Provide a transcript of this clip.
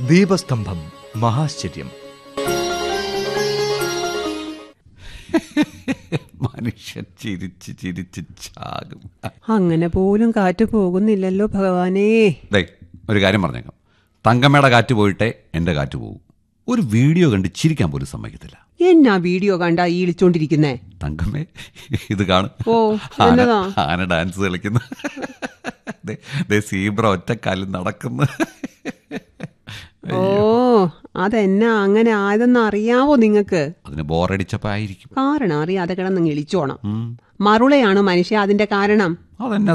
ദീപസ്തംഭം മഹാശ്ചര്യം മനുഷ്യൻ ചിരിച്ച് ചിരിച്ച് ചാകും അങ്ങനെ പോലും കാറ്റ് പോകുന്നില്ലല്ലോ ഭഗവാനേ ദേ ഒരു കാര്യം പറഞ്ഞേക്കാം തങ്കമ്മയുടെ കാറ്റ് പോയിട്ടേ എൻ്റെ കാറ്റ് പോകും ഒരു വീഡിയോ കണ്ട് ചിരിക്കാൻ പോലും സമ്മതിക്കത്തില്ല എന്നാ വീഡിയോ കണ്ടാ ഈളിച്ചോണ്ടിരിക്കുന്നേ തങ്കമ്മേ ഇത് കാണും ഓ, ആന എന്നതാ? ആന ഡാൻസ് കളിക്കുന്നു ദേ, ദേ സീബ്ര ഒറ്റക്കാലിൽ നടക്കുന്നു ഓ അതെന്നാ അങ്ങനെ ആയതെന്ന് അറിയാവോ നിങ്ങക്ക് അതിന് ബോറടിച്ചപ്പോ ആയിരിക്കും കാരണം അറിയാതെ കിടന്ന് ഇളിച്ചോണം മറുളയാണ് മനുഷ്യ അതിന്റെ കാരണം അതെന്നെ